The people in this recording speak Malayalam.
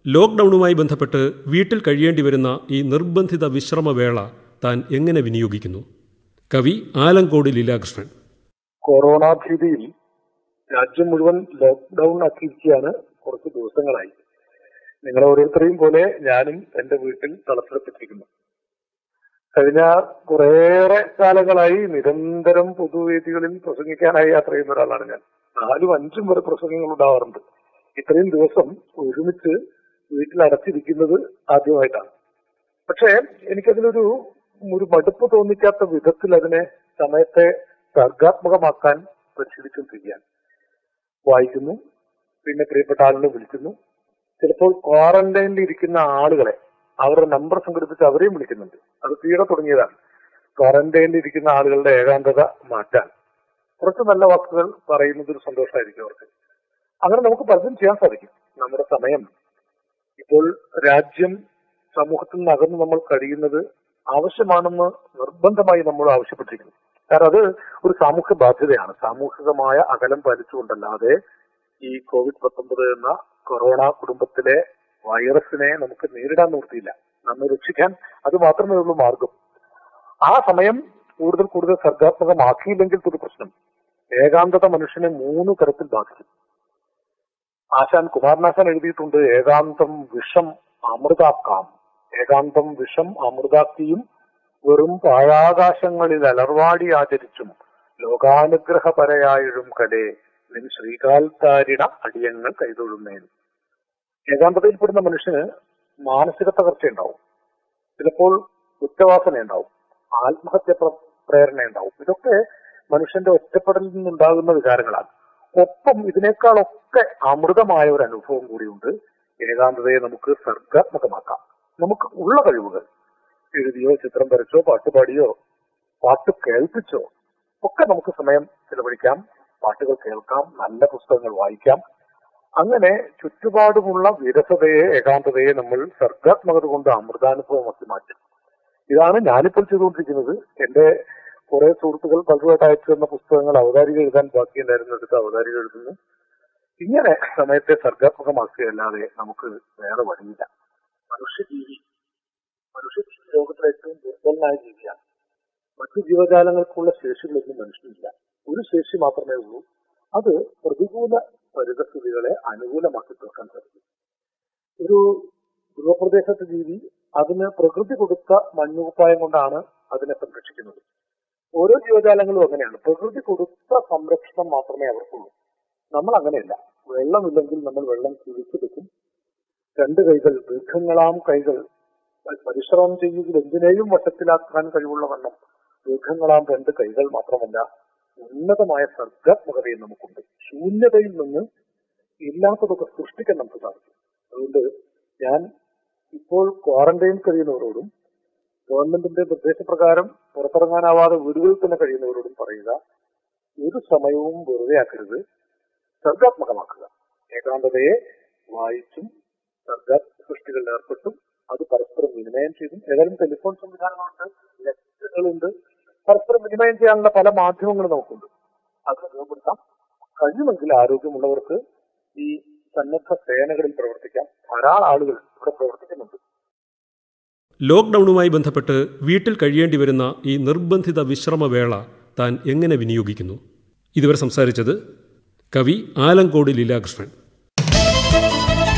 ലോക്ക്ഡൌണുമായി ബന്ധപ്പെട്ട് വീട്ടിൽ കഴിയേണ്ടി വരുന്ന ഈ നിർബന്ധിത വിശ്രമവേള താൻ എങ്ങനെ വിനിയോഗിക്കുന്നു കവി ആലങ്കോട് ലീലാകൃഷ്ണൻ കൊറോണ ഭീതിയിൽ രാജ്യം മുഴുവൻ ലോക്ക്ഡൌൺ ആക്കിയിരിക്കുകയാണ് കുറച്ച് ദിവസങ്ങളായി നിങ്ങൾ ഓരോരുത്തരെയും പോലെ ഞാനും എന്റെ വീട്ടിൽ തളച്ചിടപ്പെട്ടിരിക്കുന്നു കഴിഞ്ഞ കുറേയേറെ കാലങ്ങളായി നിരന്തരം പൊതുവേദികളിൽ പ്രസംഗിക്കാനായി യാത്ര ചെയ്യുന്ന ഒരാളാണ് ഞാൻ നാലും അഞ്ചും വരെ പ്രസംഗങ്ങൾ ഉണ്ടാവാറുണ്ട് ഇത്രയും ദിവസം ഒരുമിച്ച് വീട്ടിൽ അടച്ചിരിക്കുന്നത് ആദ്യമായിട്ടാണ് പക്ഷേ എനിക്കതിലൊരു ഒരു മടുപ്പ് തോന്നിക്കാത്ത വിധത്തിൽ അതിനെ സമയത്തെ സർഗാത്മകമാക്കാൻ പരിശീലിച്ചും ചെയ്യാൻ വായിക്കുന്നു പിന്നെ പ്രിയപ്പെട്ട ആളുകളെ വിളിക്കുന്നു ചിലപ്പോൾ ക്വാറന്റൈനിൽ ഇരിക്കുന്ന ആളുകളെ അവരുടെ നമ്പർ സംഘടിപ്പിച്ച് അവരെയും വിളിക്കുന്നുണ്ട് അത് തീരെ തുടങ്ങിയതാണ് ക്വാറന്റൈനിൽ ഇരിക്കുന്ന ആളുകളുടെ ഏകാന്തത മാറ്റാൻ കുറച്ച് നല്ല വാക്കുകൾ പറയുന്നത് ഒരു സന്തോഷമായിരിക്കും അവർക്ക് അങ്ങനെ നമുക്ക് പലതും ചെയ്യാൻ സാധിക്കും നമ്മുടെ സമയം ഇപ്പോൾ രാജ്യം സമൂഹത്തിൽ നിന്ന് അകന്ന് നമ്മൾ കഴിയുന്നത് ആവശ്യമാണെന്ന് നിർബന്ധമായി നമ്മൾ ആവശ്യപ്പെട്ടിരിക്കുന്നു കാരണം അത് ഒരു സാമൂഹ്യ ബാധ്യതയാണ് സാമൂഹികമായ അകലം പാലിച്ചുകൊണ്ടല്ലാതെ ഈ കോവിഡ് പത്തൊമ്പത് എന്ന കൊറോണ കുടുംബത്തിലെ വൈറസിനെ നമുക്ക് നേരിടാൻ നിർത്തിയില്ല നമ്മെ രക്ഷിക്കാൻ അത് മാത്രമേ ഉള്ളൂ മാർഗം ആ സമയം കൂടുതൽ കൂടുതൽ സർഗാത്മകമാക്കിയില്ലെങ്കിൽ ഒരു പ്രശ്നം ഏകാന്തത മനുഷ്യനെ മൂന്ന് തരത്തിൽ ബാധിക്കും ആശാൻ കുമാരനാശാൻ എഴുതിയിട്ടുണ്ട് ഏകാന്തം വിഷം അമൃതാക്കാം ഏകാന്തം വിഷം അമൃതാക്കിയും വെറും പാഴാകാശങ്ങളിൽ അലർവാടി ആചരിച്ചും ലോകാനുഗ്രഹപരയായിഴും കടേ നിൻ ശ്രീകാൽത്താരിണ അടിയങ്ങൾ കൈതൊഴുന്നേൻ ഏകാന്തതയിൽപ്പെടുന്ന മനുഷ്യന് മാനസിക തകർച്ച ഉണ്ടാവും ചിലപ്പോൾ കുറ്റവാസന ഉണ്ടാവും ആത്മഹത്യ പ്ര- പ്രേരണ ഉണ്ടാവും ഇതൊക്കെ മനുഷ്യന്റെ ഒറ്റപ്പെടലിൽ നിന്നുണ്ടാകുന്ന വികാരങ്ങളാണ് ഒപ്പം ഇതിനേക്കാളൊക്കെ അമൃതമായ ഒരു അനുഭവം കൂടിയുണ്ട് ഏകാന്തതയെ നമുക്ക് സർഗാത്മകമാക്കാം നമുക്ക് ഉള്ള കഴിവുകൾ എഴുതിയോ ചിത്രം വരച്ചോ പാട്ട് പാടിയോ പാട്ട് കേൾപ്പിച്ചോ ഒക്കെ നമുക്ക് സമയം ചെലവഴിക്കാം പാട്ടുകൾ കേൾക്കാം നല്ല പുസ്തകങ്ങൾ വായിക്കാം അങ്ങനെ ചുറ്റുപാടുമുള്ള വിരസതയെ ഏകാന്തതയെ നമ്മൾ സർഗാത്മകത കൊണ്ട് അമൃതാനുഭവമാക്കി മാറ്റും ഇതാണ് ഞാനിപ്പോൾ ചെയ്തുകൊണ്ടിരിക്കുന്നത് എന്റെ കുറെ സുഹൃത്തുക്കൾ പലരുമായിട്ട് അയച്ചു തന്ന പുസ്തകങ്ങൾ അവതാരിക എഴുതാൻ ബാക്കിയുണ്ടായിരുന്നു എടുത്ത് അവതാരിക എഴുതുന്നു ഇങ്ങനെ സമയത്തെ സർഗാത്മകമാക്കുകയല്ലാതെ നമുക്ക് വേറെ വഴിയില്ല മനുഷ്യജീവി മനുഷ്യജീവി ലോകത്തിലെ ഏറ്റവും ദുർബലനായ ജീവിയാണ് മറ്റു ജീവജാലങ്ങൾക്കുള്ള ശേഷികളൊന്നും മനുഷ്യനില്ല ഒരു ശേഷി മാത്രമേ ഉള്ളൂ അത് പ്രതികൂല പരിതസ്ഥിതികളെ അനുകൂലമാക്കി തീർക്കാൻ സാധിക്കും ഒരു ധ്രുവപ്രദേശത്തെ ജീവി അതിന് പ്രകൃതി കൊടുത്ത മണ്ണുകുപ്പായം കൊണ്ടാണ് അതിനെ സംരക്ഷിക്കുന്നത് ഓരോ ജീവജാലങ്ങളും അങ്ങനെയാണ് പ്രകൃതി കൊടുത്ത സംരക്ഷണം മാത്രമേ അവർക്കുള്ളൂ നമ്മൾ അങ്ങനെയല്ല വെള്ളമില്ലെങ്കിൽ നമ്മൾ വെള്ളം കുഴിച്ചെടുക്കും രണ്ട് കൈകൾ ദീർഘങ്ങളാം കൈകൾ പരിശ്രമം ചെയ്യുന്നതിൽ എന്തിനേയും വശത്തിലാക്കാൻ കഴിവുള്ള വണ്ണം ദീർഘങ്ങളാം രണ്ട് കൈകൾ മാത്രമല്ല ഉന്നതമായ സർഗാത്മകതയും നമുക്കുണ്ട് ശൂന്യതയിൽ നിന്ന് ഇല്ലാത്തതൊക്കെ സൃഷ്ടിക്കാൻ നമുക്ക് സാധിക്കും അതുകൊണ്ട് ഞാൻ ഇപ്പോൾ ക്വാറന്റൈൻ കഴിയുന്നവരോടും ഗവൺമെന്റിന്റെ നിർദ്ദേശപ്രകാരം പുറത്തിറങ്ങാനാവാതെ വീടുകളിൽ തന്നെ കഴിയുന്നവരോടും പറയുക ഒരു സമയവും വെറുതെ ആക്കരുത് സർഗാത്മകമാക്കുക ഏകാന്തതയെ വായിച്ചും സർഗാ സൃഷ്ടികളിൽ ഏർപ്പെട്ടും അത് പരസ്പരം വിനിമയം ചെയ്തും ഏതായാലും ടെലിഫോൺ സംവിധാനങ്ങളുണ്ട് നെറ്റുകളുണ്ട് പരസ്പരം വിനിമയം ചെയ്യാനുള്ള പല മാധ്യമങ്ങളും നമുക്കുണ്ട് അത് ഉപയോഗപ്പെടുത്താം കഴിയുമെങ്കിൽ ആരോഗ്യമുള്ളവർക്ക് ഈ സന്നദ്ധ സേനകളിൽ പ്രവർത്തിക്കാം ധാരാളം ആളുകൾ ഇവിടെ പ്രവർത്തിക്കുന്നുണ്ട് ലോക്ക്ഡൌണുമായി ബന്ധപ്പെട്ട് വീട്ടിൽ കഴിയേണ്ടി വരുന്ന ഈ നിർബന്ധിത വിശ്രമവേള താൻ എങ്ങനെ വിനിയോഗിക്കുന്നു ഇതുവരെ സംസാരിച്ചത് കവി ആലങ്കോട് ലീലാകൃഷ്ണൻ